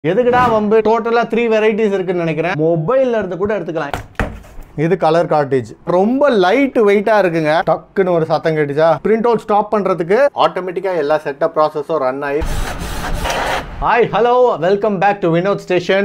எதுக்குடா வம்பு டோட்டலாக த்ரீ வெரைட்டிஸ் இருக்குன்னு நினைக்கிறேன் மொபைல்ல இருந்து கூட எடுத்துக்கலாம் இது கலர் கார்டேஜ் ரொம்ப லைட் வெயிட்டா இருக்குங்க டக்குன்னு ஒரு சத்தம் கேட்டுச்சா பிரிண்ட் அவுட் ஸ்டாப் பண்றதுக்கு ஆட்டோமேட்டிக்கா எல்லா செட்டப் ப்ராசஸும் ரன் ஆகி hi hello welcome back to Vinoth station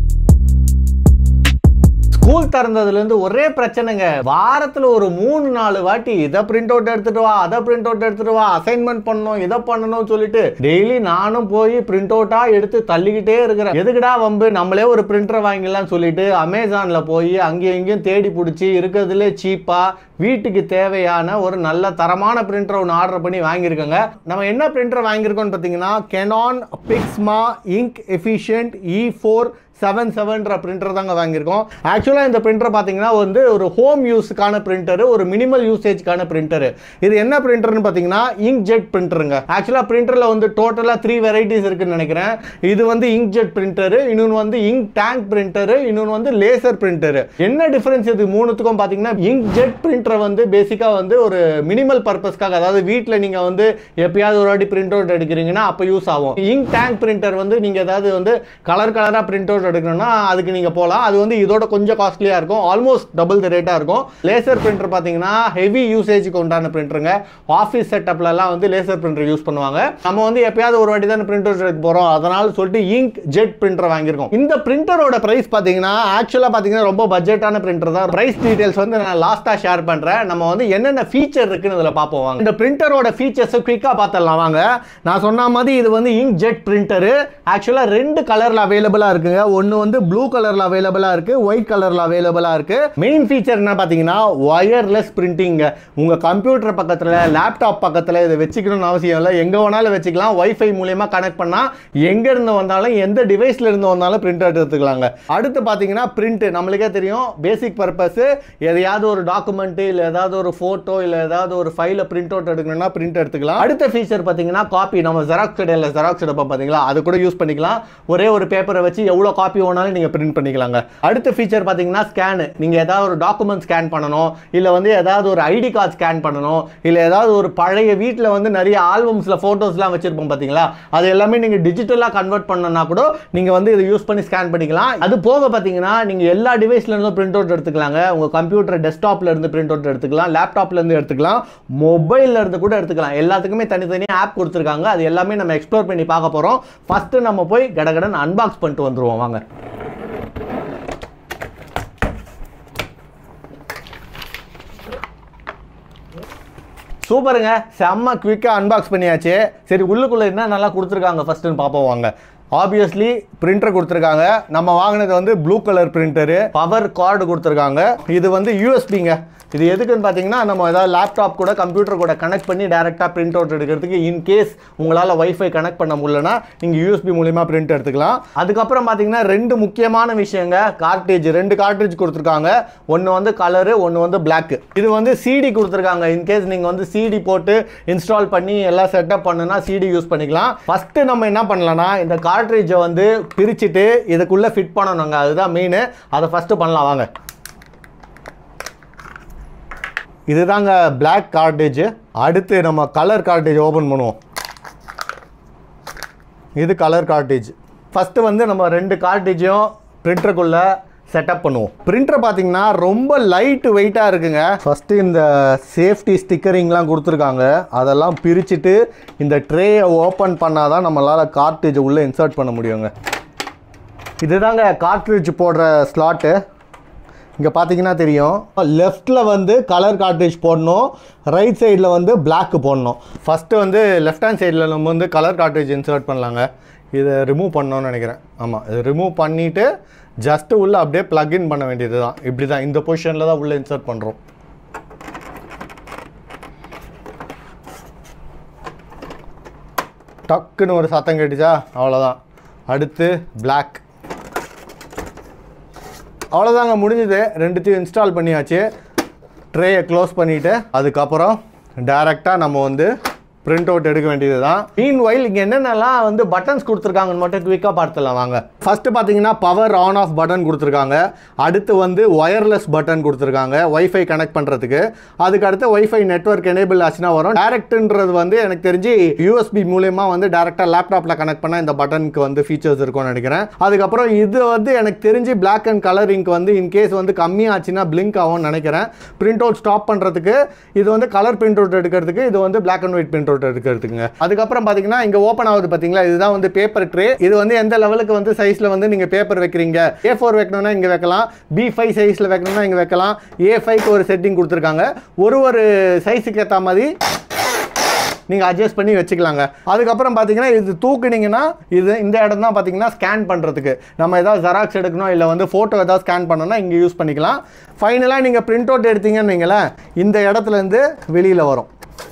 school திறந்ததுலேருந்து ஒரே பிரச்சனைங்க வாரத்தில் ஒரு மூணு நாலு வாட்டி இதை பிரிண்ட் அவுட் எடுத்துட்டு வா அதை பிரிண்ட் அவுட் எடுத்துட்டு வா அசைன்மெண்ட் பண்ணணும் இதை பண்ணணும்னு சொல்லிட்டு டெய்லி நானும் போய் பிரிண்ட் அவுட்டா எடுத்து தள்ளிக்கிட்டே இருக்கிறேன் எதுக்குடா வம்பு நம்மளே ஒரு பிரிண்டர் வாங்கிடலாம் சொல்லிட்டு அமேசான்ல போய் அங்கேயும் இங்கேயும் தேடி பிடிச்சி இருக்கிறதுலே சீப்பா வீட்டுக்கு தேவையான ஒரு நல்ல தரமான பிரிண்டர் ஒன்று ஆர்டர் பண்ணி வாங்கியிருக்கோங்க நம்ம என்ன பிரிண்டர் வாங்கியிருக்கோம்னு பார்த்தீங்கன்னா Canon Pixma ink efficient E four seven செவன்ற பிரிண்டர் தாங்க வாங்கியிருக்கோம் ஆக்சுவலாக இந்த பிரிண்டர் பார்த்தீங்கன்னா வந்து ஒரு ஹோம் யூஸுக்கான பிரிண்டர் ஒரு மினிமல் யூசேஜ்க்கான பிரிண்டர் இது என்ன பிரிண்டர்னு பார்த்தீங்கன்னா இங்க் ஜெட் பிரிண்டருங்க ஆக்சுவலாக பிரிண்டரில் வந்து டோட்டலாக த்ரீ வெரைட்டிஸ் இருக்குன்னு நினைக்கிறேன் இது வந்து இங்க் ஜெட் பிரிண்டரு இன்னொன்று வந்து இங்க் டேங்க் பிரிண்டரு இன்னொன்று வந்து லேசர் பிரிண்டரு என்ன டிஃபரன்ஸ் இது மூணுத்துக்கும் பார்த்தீங்கன்னா இங்க் ஜெட் பிரிண்டரை வந்து பேசிக்காக வந்து ஒரு மினிமல் பர்பஸ்க்காக அதாவது வீட்டில் நீங்கள் வந்து எப்பயாவது ஒரு வாட்டி பிரிண்ட் அவுட் எடுக்கிறீங்கன்னா அப்போ யூஸ் ஆகும் இங்க் டேங்க் பிரிண்டர் வந்து நீங்கள் ஏதாவது வந்து கலர் கலராக பிரிண்ட் அவுட் எடுக்கணும்னா அதுக்கு நீங்கள் போகலாம் அது வந்து இதோட கொஞ்சம் காஸ்ட்லியாக இருக்கும் ஆல்மோஸ்ட் டபுள் த ரேட்டாக இருக்கும் லேசர் பிரிண்டர் பார்த்தீங்கன்னா ஹெவி யூசேஜுக்கு உண்டான பிரிண்டருங்க ஆஃபீஸ் செட்டப்லலாம் வந்து லேசர் பிரிண்டர் யூஸ் பண்ணுவாங்க நம்ம வந்து எப்பயாவது ஒரு வாட்டி தான் பிரிண்ட் அவுட் எடுக்க போகிறோம் அதனால சொல்லிட்டு இங்க் ஜெட் பிரிண்டர் வாங்கியிருக்கோம் இந்த பிரிண்டரோட ப்ரைஸ் பார்த்தீங்கன்னா ஆக்சுவலாக பார்த்தீங்கன்னா ரொம்ப பட்ஜெட்டான பிரிண்டர் தான் ப்ரைஸ் டீடைல்ஸ் வந்து நான் லாஸ்ட்டாக ஷேர் பண்ணுறேன் நம்ம வந்து என்னென்ன ஃபீச்சர் இருக்குன்னு இதில் பார்ப்போம் வாங்க இந்த பிரிண்டரோட ஃபீச்சர்ஸை குயிக்காக பார்த்துடலாம் வாங்க நான் சொன்ன மாதிரி இது வந்து இங்க் ஜெட் பிரிண்டரு ஆக்சுவலாக ரெண்டு கலரில் அவைலபிளாக இருக்குங்க ஒன்று வந்து ப்ளூ கலரில் அவைலபிளாக இருக்குது ஒயிட் கலரில் அவைலபிளாக இருக்குது மெயின் ஃபீச்சர் என்ன பார்த்தீங்கன்னா ஒயர்லெஸ் பிரிண்டிங்க உங்கள் கம்ப்யூட்டர் பக்கத்தில் லேப்டாப் பக்கத்தில் இதை வச்சுக்கணும்னு அவசியம் இல்லை எங்கே வேணாலும் வச்சுக்கலாம் ஒய்ஃபை மூலியமாக கனெக்ட் பண்ணால் எங்கே இருந்து வந்தாலும் எந்த டிவைஸில் இருந்து வந்தாலும் பிரிண்ட் அவுட் எடுத்துக்கலாங்க அடுத்து பார்த்தீங்கன்னா பிரிண்ட் நம்மளுக்கே தெரியும் பேசிக் பர்பஸ் எதையாவது ஒரு டாக்குமெண்ட்டு இல்லை ஏதாவது ஒரு ஃபோட்டோ இல்லை ஏதாவது ஒரு ஃபைலை பிரிண்ட் அவுட் எடுக்கணும்னா பிரிண்ட் எடுத்துக்கலாம் அடுத்த ஃபீச்சர் பார்த்தீங்கன்னா காப்பி நம்ம ஜெராக்ஸ் கடையில் ஜெராக்ஸ் எடுப்போம் பார்த்தீங்களா அது கூட யூஸ் பண்ணிக்கலாம் ஒரே ஒரு பேப்பரை வச்சு எவ்வளோ காப்பி வேணாலும் நீங்கள் பிரிண்ட் பண்ணிக்கலாங்க அடுத்த ஃபீச்சர் பார்த்தீங்கன்னா ஸ்கேனு நீங்கள் ஏதாவது ஒரு டாக்குமெண்ட் ஸ்கேன் பண்ணணும் இல்லை வந்து ஏதாவது ஒரு ஐடி கார்டு ஸ்கேன் பண்ணணும் இல்லை ஏதாவது ஒரு பழைய வீட்டில் வந்து நிறைய ஆல்பம்ஸில் ஃபோட்டோஸ்லாம் வச்சுருப்போம் பார்த்தீங்களா அது எல்லாமே நீங்கள் டிஜிட்டலாக கன்வெர்ட் பண்ணனா கூட நீங்கள் வந்து இதை யூஸ் பண்ணி ஸ்கேன் பண்ணிக்கலாம் அது போக பார்த்தீங்கன்னா நீங்கள் எல்லா டிவைஸ்ல இருந்தும் பிரிண்ட் அவுட் எடுத்துக்கலாங்க உங்கள் கம்ப்யூட்டர் டெஸ்க்டாப்ல இருந்து பிரிண்ட் அவுட் எடுத்துக்கலாம் லேப்டாப்ல இருந்து எடுத்துக்கலாம் மொபைல்ல இருந்து கூட எடுத்துக்கலாம் எல்லாத்துக்குமே தனித்தனியாக ஆப் கொடுத்துருக்காங்க அது எல்லாமே நம்ம எக்ஸ்ப்ளோர் பண்ணி பார்க்க போகிறோம் ஃபஸ்ட்டு நம்ம போய் கடகடன் அன்பாக்ஸ் பண்ணிட்டு வந்துருவோம் வாங்க சூப்பருங்க செம்ம குவிக்காக அன்பாக்ஸ் பண்ணியாச்சு சரி உள்ளுக்குள்ளே என்ன நல்லா கொடுத்துருக்காங்க ஃபஸ்ட்டுன்னு பார்ப்போம் வாங்க ஆப்வியஸ்லி பிரிண்டர் கொடுத்துருக்காங்க நம்ம வாங்கினது வந்து blue colour printer power card கொடுத்துருக்காங்க இது வந்து யூஎஸ்பிங்க இது எதுக்குன்னு பார்த்தீங்கன்னா நம்ம ஏதாவது லேப்டாப் கூட கம்ப்யூட்டர் கூட கனெக்ட் பண்ணி டேரெக்டாக பிரிண்ட் அவுட் எடுக்கிறதுக்கு இன்கேஸ் உங்களால் வைஃபை கனெக்ட் பண்ண முடியலன்னா நீங்கள் யூஎஸ்பி மூலிமா பிரிண்ட் எடுத்துக்கலாம் அதுக்கப்புறம் பார்த்தீங்கன்னா ரெண்டு முக்கியமான விஷயங்க கார்ட்ரேஜ் ரெண்டு கார்ட்ரேஜ் கொடுத்துருக்காங்க ஒன்று வந்து கலரு ஒன்று வந்து பிளாக் இது வந்து சிடி கொடுத்துருக்காங்க இன்கேஸ் நீங்கள் வந்து சிடி போட்டு இன்ஸ்டால் பண்ணி எல்லாம் செட்டப் பண்ணுனா சிடி யூஸ் பண்ணிக்கலாம் ஃபஸ்ட்டு நம்ம என்ன பண்ணலாம்னா இந்த கார்ட்ரேஜை வந்து பிரிச்சுட்டு இதுக்குள்ளே ஃபிட் பண்ணணுங்க அதுதான் மெயின் அதை ஃபஸ்ட்டு பண்ணலாம் வாங்க இதுதாங்க பிளாக் கார்டேஜ் அடுத்து நம்ம கலர் கார்டேஜ் ஓப்பன் பண்ணுவோம் இது கலர் கார்டேஜ் ஃபஸ்ட்டு வந்து நம்ம ரெண்டு கார்டேஜையும் பிரிண்டருக்குள்ளே செட்டப் பண்ணுவோம் பிரிண்டர் பார்த்தீங்கன்னா ரொம்ப லைட் வெயிட்டாக இருக்குங்க ஃபஸ்ட்டு இந்த சேஃப்டி ஸ்டிக்கரிங்லாம் கொடுத்துருக்காங்க அதெல்லாம் பிரிச்சுட்டு இந்த ட்ரேயை ஓப்பன் பண்ணால் தான் நம்மளால் கார்ட்ரேஜை உள்ளே இன்சர்ட் பண்ண முடியுங்க இதுதாங்க கார்ட்ரேஜ் போடுற ஸ்லாட்டு இங்கே பார்த்தீங்கன்னா தெரியும் லெஃப்ட்டில் வந்து கலர் கார்ட்ரேஜ் போடணும் ரைட் சைடில் வந்து பிளாக் போடணும் ஃபஸ்ட்டு வந்து லெஃப்ட் ஹேண்ட் சைடில் நம்ம வந்து கலர் கார்ட்ரேஜ் இன்சர்ட் பண்ணலாங்க இதை ரிமூவ் பண்ணோன்னு நினைக்கிறேன் ஆமாம் இது ரிமூவ் பண்ணிவிட்டு ஜஸ்ட்டு உள்ளே அப்படியே ப்ளக்இன் பண்ண வேண்டியது தான் இப்படி தான் இந்த பொசிஷனில் தான் உள்ளே இன்சர்ட் பண்ணுறோம் டக்குன்னு ஒரு சத்தம் கேட்டுச்சா அவ்வளோதான் அடுத்து பிளாக் அவ்வளோதாங்க முடிஞ்சது ரெண்டுத்தையும் இன்ஸ்டால் பண்ணியாச்சு ட்ரேயை க்ளோஸ் பண்ணிவிட்டு அதுக்கப்புறம் டைரெக்டாக நம்ம வந்து பிரிண்ட் அவுட் எடுக்க வேண்டியது தான் மீன் வைல் இங்கே என்னென்னலாம் வந்து பட்டன்ஸ் கொடுத்துருக்காங்கன்னு மட்டும் குவிக்காக பார்த்துலாம் வாங்க ஃபர்ஸ்ட் பார்த்தீங்கன்னா பவர் ஆன் ஆஃப் பட்டன் கொடுத்துருக்காங்க அடுத்து வந்து ஒயர்லெஸ் பட்டன் கொடுத்துருக்காங்க ஒய்ஃபை கனெக்ட் பண்ணுறதுக்கு அதுக்கு அடுத்து ஒய்ஃபை நெட்வொர்க் எனேபிள் ஆச்சுன்னா வரும் டேரக்ட்ன்றது வந்து எனக்கு தெரிஞ்சு யூஎஸ்பி மூலயமா வந்து டேரெக்டாக லேப்டாப்பில் கனெக்ட் பண்ணால் இந்த பட்டனுக்கு வந்து ஃபீச்சர்ஸ் இருக்கும்னு நினைக்கிறேன் அதுக்கப்புறம் இது வந்து எனக்கு தெரிஞ்சு பிளாக் அண்ட் கலர் இங்க் வந்து இன்கேஸ் வந்து கம்மியாச்சுன்னா பிளிங்க் ஆகும்னு நினைக்கிறேன் பிரிண்ட் அவுட் ஸ்டாப் பண்ணுறதுக்கு இது வந்து கலர் பிரிண்ட் அவுட் எடுக்கிறதுக்கு இது வந்து black and white print out எடுக்கிறதுக்குங்க அதுக்கப்புறம் பார்த்தீங்கன்னா இங்கே ஓப்பன் ஆகுது பார்த்தீங்களா இதுதான் வந்து பேப்பர் ட்ரே இது வந்து எந்த லெவலுக்கு வந்து சைஸில் வந்து நீங்கள் பேப்பர் வைக்கிறீங்க ஏ ஃபோர் வைக்கணும்னா இங்கே வைக்கலாம் பி ஃபைவ் சைஸில் வைக்கணும்னா இங்கே வைக்கலாம் ஏ ஃபைவ்க்கு ஒரு செட்டிங் கொடுத்துருக்காங்க ஒரு ஒரு சைஸுக்கு ஏற்ற மாதிரி நீங்கள் அட்ஜஸ்ட் பண்ணி வச்சுக்கலாங்க அதுக்கப்புறம் பார்த்தீங்கன்னா இது தூக்குனீங்கன்னா இது இந்த இடம் தான் பார்த்தீங்கன்னா ஸ்கேன் பண்ணுறதுக்கு நம்ம ஏதாவது ஜெராக்ஸ் எடுக்கணும் இல்லை வந்து ஃபோட்டோ ஏதாவது ஸ்கேன் பண்ணணும்னா இங்கே யூஸ் பண்ணிக்கலாம் ஃபைனலாக நீங்கள் பிரிண்ட் அவுட் எடுத்தீங்கன்னு வைங்களேன் இந்த இடத்துலேருந்து வெளியில் வரும்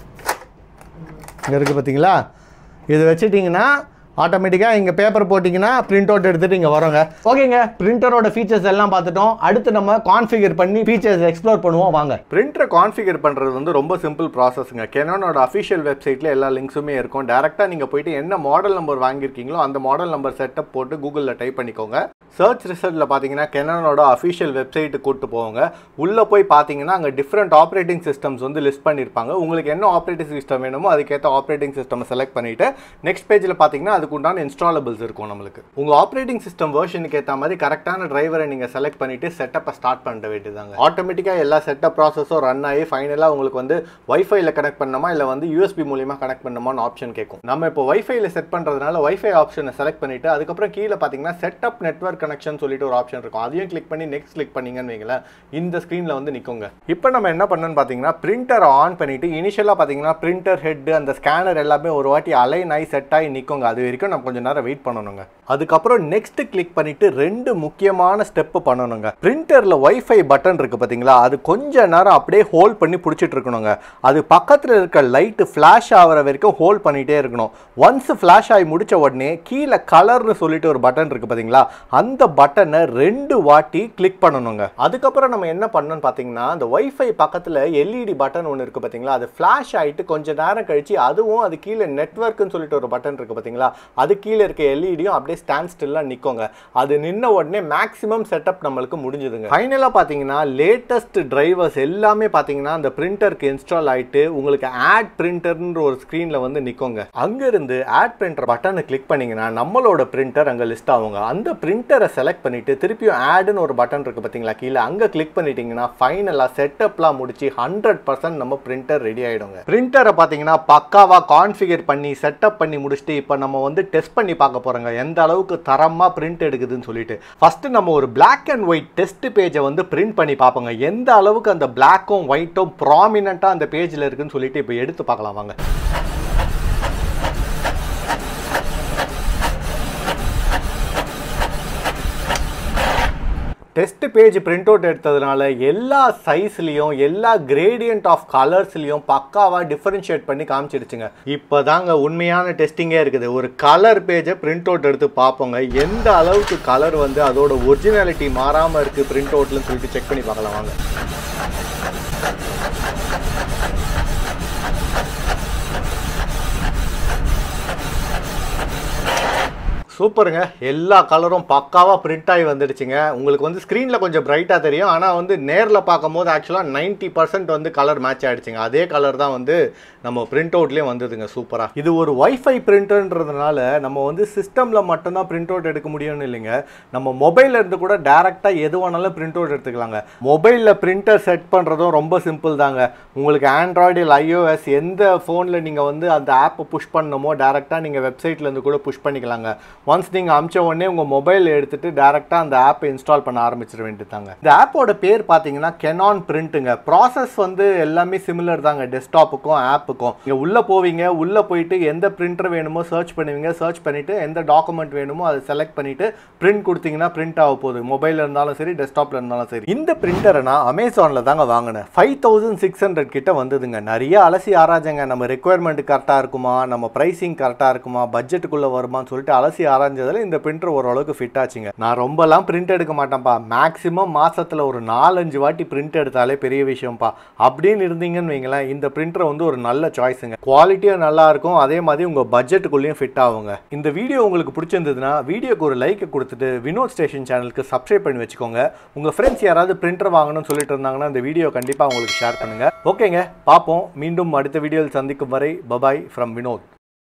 இங்கே இருக்குது பார்த்தீங்களா இது வச்சுட்டிங்கன்னா ஆட்டோமேட்டிக்காக இங்கே பேப்பர் போட்டிங்கன்னா பிரிண்ட் அவுட் எடுத்துகிட்டு இங்கே வரோங்க ஓகேங்க பிரிண்டரோட ஃபீச்சர்ஸ் எல்லாம் பார்த்துட்டோம் அடுத்து நம்ம கான்ஃபிகர் பண்ணி ஃபீச்சர்ஸ் எக்ஸ்ப்ளோர் பண்ணுவோம் வாங்க பிரிண்டரை கான்ஃபிகர் பண்ணுறது வந்து ரொம்ப சிம்பிள் ப்ராசஸ்ங்க கெனானோட அஃபிஷியல் வெப்சைட்டில் எல்லா லிங்க்ஸுமே இருக்கும் டேரெக்டாக நீங்கள் போயிட்டு என்ன மாடல் நம்பர் வாங்கியிருக்கீங்களோ அந்த மாடல் நம்பர் செட்டப் போட்டு கூகுளில் டைப் பண்ணிக்கோங்க சர்ச் ரிசல்ட்டில் பார்த்தீங்கன்னா கெனானோட அஃபிஷியல் வெப்சைட்டு கூட்டு போவாங்க உள்ளே போய் பார்த்தீங்கன்னா அங்கே டிஃப்ரெண்ட் ஆப்ரேட்டிங் சிஸ்டம்ஸ் வந்து லிஸ்ட் பண்ணியிருப்பாங்க உங்களுக்கு என்ன ஆப்ரேட்டிங் சிஸ்டம் வேணுமோ அதுக்கேற்ற ஆப்ரேட்டிங் சிஸ்டம் செலக்ட் பண்ணிவிட்டு நெக்ஸ்ட் பேஜில் பார்த்தீங்கன்னா அதுக்கு உண்டான இன்ஸ்டாலபிள்ஸ் இருக்கும் நம்மளுக்கு உங்கள் ஆப்ரேட்டிங் சிஸ்டம் வேர்ஷனுக்கு ஏற்ற மாதிரி கரெக்டான டிரைவரை நீங்கள் செலக்ட் பண்ணிவிட்டு செட்டப்பை ஸ்டார்ட் பண்ண வேண்டியதாங்க ஆட்டோமேட்டிக்காக எல்லா செட்டப் ப்ராசஸும் ரன் ஆகி ஃபைனலாக உங்களுக்கு வந்து வைஃபைல கனெக்ட் பண்ணணுமா இல்லை வந்து யூஎஸ்பி மூலியமாக கனெக்ட் பண்ணணுமான்னு ஆப்ஷன் கேட்கும் நம்ம இப்போ வைஃபைல செட் பண்ணுறதுனால வைஃபை ஆப்ஷனை செலக்ட் பண்ணிவிட்டு அதுக்கப்புறம் கீழே பார்த்தீங்கன்னா செட்டப் நெட்வொர்க் கனெக்ஷன் சொல்லிட்டு ஒரு ஆப்ஷன் இருக்கும் அதையும் கிளிக் பண்ணி நெக்ஸ்ட் கிளிக் பண்ணீங்கன்னு வைங்களேன் இந்த ஸ்க்ரீனில் வந்து நிற்குங்க இப்போ நம்ம என்ன பண்ணணும்னு பார்த்தீங்கன்னா பிரிண்டரை ஆன் பண்ணிட்டு இனிஷியலாக பார்த்தீங்கன்னா பிரிண்டர் ஹெட் அந்த ஸ்கேனர் எல்லாமே ஒரு வாட்டி அலைன் ஆகி செட் ஆகி நிற்குங்க அது வரைக்கும் நம்ம கொஞ்சம் நேரம் வெயிட் பண்ணணுங்க அதுக்கப்புறம் நெக்ஸ்ட் கிளிக் பண்ணிட்டு ரெண்டு முக்கியமான ஸ்டெப் பண்ணணுங்க பிரிண்டரில் ஒய்ஃபை பட்டன் இருக்கு பார்த்தீங்களா அது கொஞ்ச நேரம் அப்படியே ஹோல்ட் பண்ணி பிடிச்சிட்டு இருக்கணுங்க அது பக்கத்தில் இருக்க லைட்டு ஃப்ளாஷ் ஆகிற வரைக்கும் ஹோல்ட் பண்ணிட்டே இருக்கணும் ஒன்ஸ் ஃப்ளாஷ் ஆகி முடிச்ச உடனே கீழே கலர்னு சொல்லிட்டு ஒரு பட்டன் இருக்கு பார்த்தீங்களா அந்த பட்டனை ரெண்டு வாட்டி கிளிக் பண்ணணுங்க அதுக்கப்புறம் நம்ம என்ன பண்ணணும்னு பார்த்தீங்கன்னா அந்த ஒய்ஃபை பக்கத்தில் எல்இடி பட்டன் ஒன்று இருக்கு பார்த்தீங்களா அது ஃப்ளாஷ் ஆகிட்டு கொஞ்ச நேரம் கழிச்சு அதுவும் அது கீழே நெட்வொர்க்குன்னு சொல்லிட்டு ஒரு பட்டன் இருக்கு பார்த்தீங்களா அது கீழே இருக்க எல்இடியும் அப்படியே ஸ்டாண்ட் ஸ்டில்லாக நிற்குங்க அது நின்ன உடனே மேக்ஸிமம் செட்டப் நம்மளுக்கு முடிஞ்சுதுங்க ஃபைனலாக பார்த்தீங்கன்னா லேட்டஸ்ட் டிரைவர்ஸ் எல்லாமே பார்த்தீங்கன்னா அந்த பிரிண்டருக்கு இன்ஸ்டால் ஆயிட்டு உங்களுக்கு ஆட் பிரிண்டர்ன்ற ஒரு ஸ்க்ரீனில் வந்து நிற்குங்க அங்கேருந்து ஆட் பிரிண்டர் பட்டனை கிளிக் பண்ணீங்கன்னா நம்மளோட பிரிண்டர் அங்கே லிஸ்ட் ஆகுங்க அந்த பிரிண்டரை செலக்ட் பண்ணிட்டு திருப்பியும் ஆடுன்னு ஒரு பட்டன் இருக்கு பார்த்தீங்களா கீழே அங்கே கிளிக் பண்ணிட்டீங்கன்னா ஃபைனலாக செட்டப்லாம் முடிச்சு ஹண்ட்ரட் பர்சன்ட் நம்ம பிரிண்டர் ரெடி ஆகிடுங்க பிரிண்டரை பார்த்தீங்கன்னா பக்காவாக கான்ஃபிகர் பண்ணி செட்டப் பண்ணி முடிச்சுட்டு இப்போ நம்ம வந்து டெஸ்ட் பண்ணி பார்க்க போகிறோங்க எந்த அளவுக்கு தரமாக பிரிண்ட் எடுக்குதுன்னு சொல்லிட்டு ஃபர்ஸ்ட் நம்ம ஒரு பிளாக் அண்ட் ஒயிட் டெஸ்ட் பேஜை வந்து பிரிண்ட் பண்ணி பார்ப்போங்க எந்த அளவுக்கு அந்த பிளாக்கும் ஒயிட்டும் ப்ராமினண்ட்டாக அந்த பேஜில் இருக்குன்னு சொல்லிட்டு இப்போ எடுத்து பார்க்கலாம் வாங்க டெஸ்ட் பேஜ் பிரிண்ட் அவுட் எடுத்ததுனால எல்லா சைஸ்லையும் எல்லா கிரேடியன்ட் ஆஃப் கலர்ஸ்லையும் பக்காவாக டிஃபரன்ஷியேட் பண்ணி காமிச்சிடுச்சுங்க இப்போ தாங்க உண்மையான டெஸ்டிங்கே இருக்குது ஒரு கலர் பேஜை பிரிண்ட் அவுட் எடுத்து பார்ப்போங்க எந்த அளவுக்கு கலர் வந்து அதோட ஒரிஜினாலிட்டி மாறாமல் இருக்குது பிரிண்ட் அவுட்லன்னு சொல்லிட்டு செக் பண்ணி பார்க்கலாம் வாங்க சூப்பருங்க எல்லா கலரும் பக்காவாக பிரிண்ட் ஆகி வந்துடுச்சுங்க உங்களுக்கு வந்து ஸ்க்ரீனில் கொஞ்சம் பிரைட்டாக தெரியும் ஆனால் வந்து நேரில் பார்க்கும்போது ஆக்சுவலாக நைன்ட்டி பர்சன்ட் வந்து கலர் மேட்ச் ஆகிடுச்சுங்க அதே கலர் தான் வந்து நம்ம பிரிண்ட் அவுட்லேயும் வந்ததுங்க சூப்பராக இது ஒரு ஒய்ஃபை பிரிண்டர்ன்றதுனால நம்ம வந்து சிஸ்டமில் மட்டும்தான் பிரிண்ட் அவுட் எடுக்க முடியும்னு இல்லைங்க நம்ம மொபைலில் இருந்து கூட டேரெக்டாக எது வேணாலும் பிரிண்ட் அவுட் எடுத்துக்கலாங்க மொபைலில் பிரிண்டர் செட் பண்ணுறதும் ரொம்ப சிம்பிள் தாங்க உங்களுக்கு ஆண்ட்ராய்டு இல்லை ஐஓஎஸ் எந்த ஃபோனில் நீங்கள் வந்து அந்த ஆப்பை புஷ் பண்ணணுமோ டேரெக்டாக நீங்கள் வெப்சைட்லேருந்து கூட புஷ் பண்ணிக்கலாங்க ஒன்ஸ் நீங்கள் அமிச்ச உடனே உங்கள் மொபைல் எடுத்துட்டு டேரெக்டாக அந்த ஆப்பை இன்ஸ்டால் பண்ண ஆரம்பிச்சிட வேண்டியதாங்க இந்த ஆப்போட பேர் பார்த்தீங்கன்னா கெனான் பிரிண்ட்டுங்க ப்ராசஸ் வந்து எல்லாமே சிமிலர் தாங்க டெஸ்க்டாப்புக்கும் ஆப்புக்கும் நீங்கள் உள்ளே போவீங்க உள்ளே போயிட்டு எந்த பிரிண்டர் வேணுமோ சர்ச் பண்ணுவீங்க சர்ச் பண்ணிவிட்டு எந்த டாக்குமெண்ட் வேணுமோ அதை செலக்ட் பண்ணிவிட்டு பிரிண்ட் கொடுத்தீங்கன்னா பிரிண்ட் ஆக போகுது மொபைலில் இருந்தாலும் சரி டெஸ்க்டாப்பில் இருந்தாலும் சரி இந்த பிரிண்டரை நான் அமேசானில் தாங்க வாங்கினேன் ஃபைவ் தௌசண்ட் சிக்ஸ் ஹண்ட்ரட் கிட்ட வந்ததுங்க நிறைய அலசி ஆராய்ஞ்சங்க நம்ம ரெக்குயர்மெண்ட் கரெக்டாக இருக்குமா நம்ம ப்ரைஸிங் கரெக்டாக இருக்குமா பட்ஜெட்டுக்குள்ளே வருமான்னு சொல்லிட்டு அலசி ஆராய்ஞ்சதில் இந்த பிரிண்டர் ஓரளவுக்கு ஃபிட் ஆச்சுங்க நான் ரொம்பலாம் பிரிண்ட் எடுக்க மாட்டேன்ப்பா மேக்ஸிமம் மாசத்துல ஒரு நாலஞ்சு வாட்டி பிரிண்ட் எடுத்தாலே பெரிய விஷயம்ப்பா அப்படின்னு இருந்தீங்கன்னு வைங்களேன் இந்த பிரிண்டர் வந்து ஒரு நல்ல சாய்ஸுங்க குவாலிட்டியும் நல்லா இருக்கும் அதே மாதிரி உங்க பட்ஜெட்டுக்குள்ளேயும் ஃபிட் ஆகுங்க இந்த வீடியோ உங்களுக்கு பிடிச்சிருந்ததுன்னா வீடியோக்கு ஒரு லைக்கை கொடுத்துட்டு வினோத் ஸ்டேஷன் சேனலுக்கு சப்ஸ்கிரைப் பண்ணி வச்சுக்கோங்க உங்க ஃப்ரெண்ட்ஸ் யாராவது பிரிண்டர் வாங்கணும்னு சொல்லிட்டு இருந்தாங்கன்னா இந்த வீடியோ கண்டிப்பா உங்களுக்கு ஷேர் பண்ணுங்க ஓகேங்க பார்ப்போம் மீண்டும் அடுத்த வீடியோவில் சந்திக்கும் வரை பபாய் ஃப்ரம் வினோத்